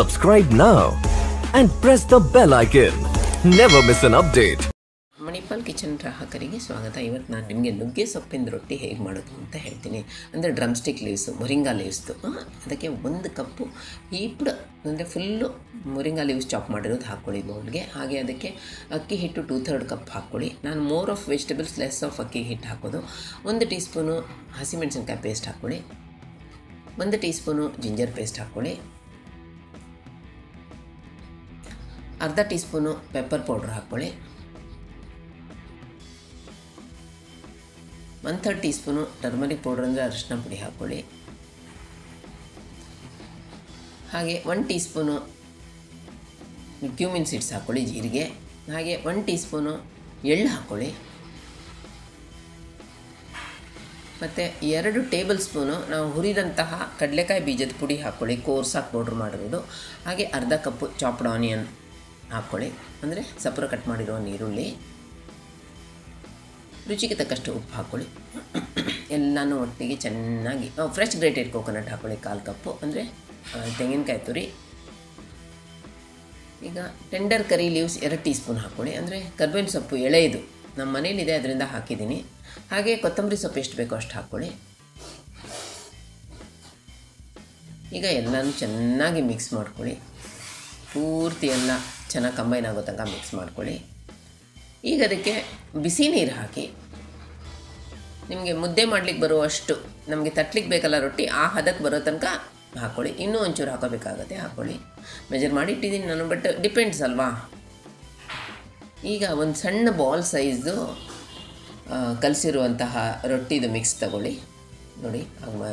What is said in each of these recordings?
Subscribe now and press the bell icon. Never miss an update. Manipal Kitchen ಗ್ರಾಹಕರಿಗೆ ಸ್ವಾಗತ ಇವತ್ತು ನಾನು ನಿಮಗೆ ನುಗ್ಗೆ ಸೊಪ್ಪಿನ ರೊಟ್ಟಿ ಹೇಗೆ ಮಾಡೋದು ಅಂತ ಹೇಳ್ತೀನಿ ಅಂದರೆ ಡ್ರಮ್ ಸ್ಟಿಕ್ ಲೀವ್ಸು ಮೊರಿಂಗಾ ಲೀವ್ಸ್ದು ಅದಕ್ಕೆ ಒಂದು ಕಪ್ಪು ಈಪ್ಡ್ ಅಂದರೆ ಫುಲ್ಲು ಮೊರಿಂಗಾ ಲೀವ್ಸ್ ಚಾಪ್ ಮಾಡಿರೋದು ಹಾಕ್ಕೊಳ್ಳಿ ಬೌಲ್ಗೆ ಹಾಗೆ ಅದಕ್ಕೆ ಅಕ್ಕಿ ಹಿಟ್ಟು ಟೂ ಥರ್ಡ್ ಕಪ್ ಹಾಕ್ಕೊಳ್ಳಿ ನಾನು more of vegetables less of ಅಕ್ಕಿ ಹಿಟ್ಟು ಹಾಕೋದು ಒಂದು ಟೀ ಸ್ಪೂನು ಹಸಿಮೆಣಸಿನ್ಕಾಯಿ ಪೇಸ್ಟ್ ಹಾಕ್ಕೊಳ್ಳಿ ಒಂದು ಟೀ ಸ್ಪೂನು ಜಿಂಜರ್ ಪೇಸ್ಟ್ ಹಾಕ್ಕೊಳ್ಳಿ ಅರ್ಧ ಟೀ ಸ್ಪೂನು ಪೆಪ್ಪರ್ ಪೌಡ್ರ್ ಹಾಕ್ಕೊಳ್ಳಿ one third teaspoon turmeric powder ಅಂದರೆ ಅರಿಶಿನ ಪುಡಿ ಹಾಕ್ಕೊಳ್ಳಿ ಹಾಗೆ one teaspoon cumin seeds ಹಾಕ್ಕೊಳ್ಳಿ ಜೀರಿಗೆ ಹಾಗೆ ಒನ್ ಟೀ ಸ್ಪೂನು ಎಳ್ಳು ಹಾಕ್ಕೊಳ್ಳಿ ಮತ್ತು ಎರಡು ಟೇಬಲ್ ಸ್ಪೂನು ನಾವು ಹುರಿದಂತಹ ಕಡಲೆಕಾಯಿ ಬೀಜದ ಪುಡಿ ಹಾಕ್ಕೊಳ್ಳಿ ಕೋರ್ಸಾಗಿ ಪೌಡ್ರ್ ಮಾಡಿರೋದು ಹಾಗೆ ಅರ್ಧ ಕಪ್ಪು ಚಾಪ್ಡ್ ಆನಿಯನ್ ಹಾಕ್ಕೊಳ್ಳಿ ಅಂದರೆ ಸಪುರ ಕಟ್ ಮಾಡಿರೋ ಈರುಳ್ಳಿ ರುಚಿಗೆ ತಕ್ಕಷ್ಟು ಉಪ್ಪು ಹಾಕ್ಕೊಳ್ಳಿ ಎಲ್ಲನೂ ಒಟ್ಟಿಗೆ ಚೆನ್ನಾಗಿ ಫ್ರೆಶ್ ಗ್ರೇಟೆಡ್ ಕೋಕೋನಟ್ ಹಾಕ್ಕೊಳ್ಳಿ ಕಾಲು ಕಪ್ಪು ಅಂದರೆ ತೆಂಗಿನಕಾಯಿ ತುರಿ ಈಗ ಟೆಂಡರ್ ಕರಿ ಲೀವ್ಸ್ ಎರಡು ಟೀ ಸ್ಪೂನ್ ಹಾಕ್ಕೊಳ್ಳಿ ಅಂದರೆ ಕರ್ಬೇವಿನ ಸೊಪ್ಪು ಎಳೆಯದು ನಮ್ಮ ಮನೇಲಿದೆ ಅದರಿಂದ ಹಾಕಿದ್ದೀನಿ ಹಾಗೆ ಕೊತ್ತಂಬರಿ ಸೊಪ್ಪು ಎಷ್ಟು ಬೇಕೋ ಅಷ್ಟು ಹಾಕ್ಕೊಳ್ಳಿ ಈಗ ಎಲ್ಲನೂ ಚೆನ್ನಾಗಿ ಮಿಕ್ಸ್ ಮಾಡ್ಕೊಳ್ಳಿ ಪೂರ್ತಿ ಎಲ್ಲ ಚೆನ್ನಾಗಿ ಕಂಬೈನ್ ಆಗೋ ತನಕ ಮಿಕ್ಸ್ ಮಾಡ್ಕೊಳ್ಳಿ ಈಗ ಅದಕ್ಕೆ ಬಿಸಿ ನೀರು ಹಾಕಿ ನಿಮಗೆ ಮುದ್ದೆ ಮಾಡ್ಲಿಕ್ಕೆ ಬರುವಷ್ಟು ನಮಗೆ ತಟ್ಲಿಕ್ಕೆ ಬೇಕಲ್ಲ ರೊಟ್ಟಿ ಆ ಹದಕ್ಕೆ ಬರೋ ತನಕ ಹಾಕ್ಕೊಳ್ಳಿ ಇನ್ನೂ ಒಂಚೂರು ಹಾಕೋಬೇಕಾಗತ್ತೆ ಹಾಕ್ಕೊಳ್ಳಿ ಮೆಜರ್ ಮಾಡಿ ಇಟ್ಟಿದ್ದೀನಿ ನಾನು ಬಟ್ ಡಿಪೆಂಡ್ಸ್ ಅಲ್ವಾ ಈಗ ಒಂದು ಸಣ್ಣ ಬಾಲ್ ಸೈಜ್ದು ಕಲಸಿರುವಂತಹ ರೊಟ್ಟಿದು ಮಿಕ್ಸ್ ತಗೊಳ್ಳಿ ನೋಡಿ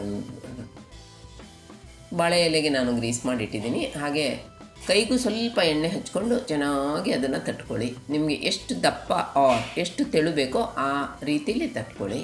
ಬಾಳೆ ಎಲೆಗೆ ನಾನು ಗ್ರೀಸ್ ಮಾಡಿ ಇಟ್ಟಿದ್ದೀನಿ ಹಾಗೆ ಕೈಗೂ ಸ್ವಲ್ಪ ಎಣ್ಣೆ ಹಚ್ಕೊಂಡು ಚೆನ್ನಾಗಿ ಅದನ್ನು ತಟ್ಕೊಳ್ಳಿ ನಿಮಗೆ ಎಷ್ಟು ದಪ್ಪ ಆರ್ ಎಷ್ಟು ತೆಳು ಬೇಕೋ ಆ ರೀತಿಲಿ ತಟ್ಕೊಳ್ಳಿ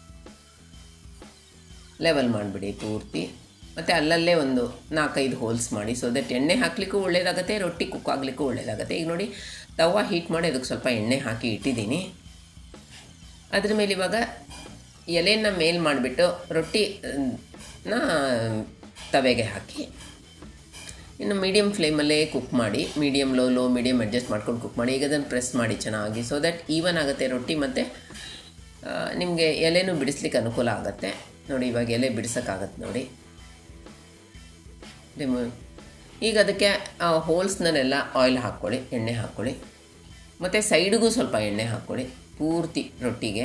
ಲೆವೆಲ್ ಮಾಡಿಬಿಡಿ ಪೂರ್ತಿ ಮತ್ತು ಅಲ್ಲಲ್ಲೇ ಒಂದು ನಾಲ್ಕೈದು ಹೋಲ್ಸ್ ಮಾಡಿ ಸೊ ದಟ್ ಎಣ್ಣೆ ಹಾಕಲಿಕ್ಕೂ ಒಳ್ಳೆಯದಾಗತ್ತೆ ರೊಟ್ಟಿ ಕುಕ್ ಆಗಲಿಕ್ಕೂ ಒಳ್ಳೆಯದಾಗತ್ತೆ ಈಗ ನೋಡಿ ತವ ಹೀಟ್ ಮಾಡಿ ಅದಕ್ಕೆ ಸ್ವಲ್ಪ ಎಣ್ಣೆ ಹಾಕಿ ಇಟ್ಟಿದ್ದೀನಿ ಅದ್ರ ಮೇಲೆ ಇವಾಗ ಎಲೆನ ಮೇಲ್ ಮಾಡಿಬಿಟ್ಟು ರೊಟ್ಟಿನ ತವೆಗೆ ಹಾಕಿ ಇನ್ನು ಮೀಡಿಯಮ್ ಫ್ಲೇಮಲ್ಲೇ ಕುಕ್ ಮಾಡಿ medium low low medium adjust ಮಾಡ್ಕೊಂಡು ಕುಕ್ ಮಾಡಿ ಈಗ ಅದನ್ನು ಪ್ರೆಸ್ ಮಾಡಿ ಚೆನ್ನಾಗಿ ಸೊ ದಟ್ ಈವನ್ ಆಗುತ್ತೆ ರೊಟ್ಟಿ ಮತ್ತು ನಿಮಗೆ ಎಲೆನೂ ಬಿಡಿಸ್ಲಿಕ್ಕೆ ಅನುಕೂಲ ಆಗುತ್ತೆ ನೋಡಿ ಇವಾಗ ಎಲೆ ಬಿಡಿಸೋಕ್ಕಾಗತ್ತೆ ನೋಡಿ ರಿಮೂ ಈಗ ಅದಕ್ಕೆ ಹೋಲ್ಸ್ನಲ್ಲೆಲ್ಲ ಆಯಿಲ್ ಹಾಕ್ಕೊಳ್ಳಿ ಎಣ್ಣೆ ಹಾಕ್ಕೊಳ್ಳಿ ಮತ್ತು ಸೈಡ್ಗೂ ಸ್ವಲ್ಪ ಎಣ್ಣೆ ಹಾಕ್ಕೊಳ್ಳಿ ಪೂರ್ತಿ ರೊಟ್ಟಿಗೆ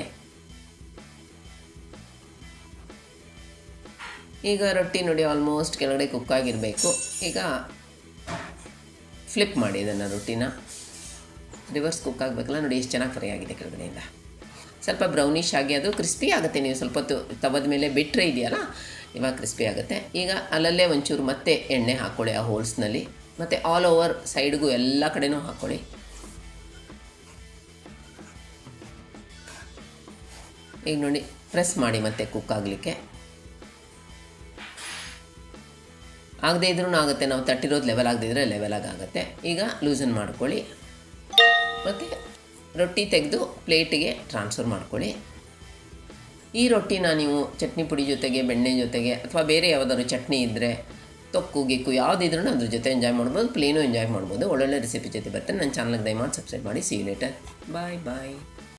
ಈಗ ರೊಟ್ಟಿ ನೋಡಿ ಆಲ್ಮೋಸ್ಟ್ ಕೆಳಗಡೆ ಕುಕ್ಕಾಗಿರಬೇಕು ಈಗ ಫ್ಲಿಪ್ ಮಾಡಿ ಇದನ್ನು ರೊಟ್ಟಿನ ರಿವರ್ಸ್ ಕುಕ್ ಆಗಬೇಕಲ್ಲ ನೋಡಿ ಎಷ್ಟು ಚೆನ್ನಾಗಿ ಫ್ರೈ ಆಗಿದೆ ಕೆಳಗಡೆಯಿಂದ ಸ್ವಲ್ಪ ಬ್ರೌನಿಷ್ ಆಗಿ ಅದು ಕ್ರಿಸ್ಪಿ ಆಗುತ್ತೆ ನೀವು ಸ್ವಲ್ಪ ಹೊತ್ತು ತವದ ಮೇಲೆ ಬಿಟ್ಟರೆ ಇದೆಯಲ್ಲ ಇವಾಗ ಕ್ರಿಸ್ಪಿ ಆಗುತ್ತೆ ಈಗ ಅಲ್ಲಲ್ಲೇ ಒಂಚೂರು ಮತ್ತೆ ಎಣ್ಣೆ ಹಾಕ್ಕೊಳ್ಳಿ ಆ ಹೋಲ್ಸ್ನಲ್ಲಿ ಮತ್ತು ಆಲ್ ಓವರ್ ಸೈಡ್ಗೂ ಎಲ್ಲ ಕಡೆನೂ ಹಾಕ್ಕೊಳ್ಳಿ ಈಗ ನೋಡಿ ಪ್ರೆಸ್ ಮಾಡಿ ಮತ್ತೆ ಕುಕ್ ಆಗಲಿಕ್ಕೆ ಆಗದೇ ಇದ್ರೂ ಆಗುತ್ತೆ ನಾವು ತಟ್ಟಿರೋದು ಲೆವೆಲ್ ಆಗದಿದ್ರೆ ಲೆವೆಲಾಗಿ ಆಗುತ್ತೆ ಈಗ ಲೂಸನ್ ಮಾಡ್ಕೊಳ್ಳಿ ಮತ್ತು ರೊಟ್ಟಿ ತೆಗೆದು ಪ್ಲೇಟಿಗೆ ಟ್ರಾನ್ಸ್ಫರ್ ಮಾಡ್ಕೊಳ್ಳಿ ಈ ರೊಟ್ಟಿನ ನೀವು ಚಟ್ನಿ ಪುಡಿ ಜೊತೆಗೆ ಬೆಣ್ಣೆ ಜೊತೆಗೆ ಅಥವಾ ಬೇರೆ ಯಾವುದಾದ್ರು ಚಟ್ನಿ ಇದ್ದರೆ ತೊಕ್ಕು ಗಿಕ್ಕು ಯಾವುದಿದ್ರೂ ಅದ್ರ ಜೊತೆ ಎಂಜಾಯ್ ಮಾಡ್ಬೋದು ಪ್ಲೇನು ಎಂಜಾಯ್ ಮಾಡ್ಬೋದು ಒಳ್ಳೊಳ್ಳೆ ರೆಸಿಪಿ ಜೊತೆ ಬರ್ತೇನೆ ನನ್ನ ಚಾನಲ್ಗೆ ದಯಮಾಡಿ ಸಬ್ಸ್ಕ್ರೈಬ್ ಮಾಡಿ ಸಿ ಲೇಟರ್ ಬಾಯ್ ಬಾಯ್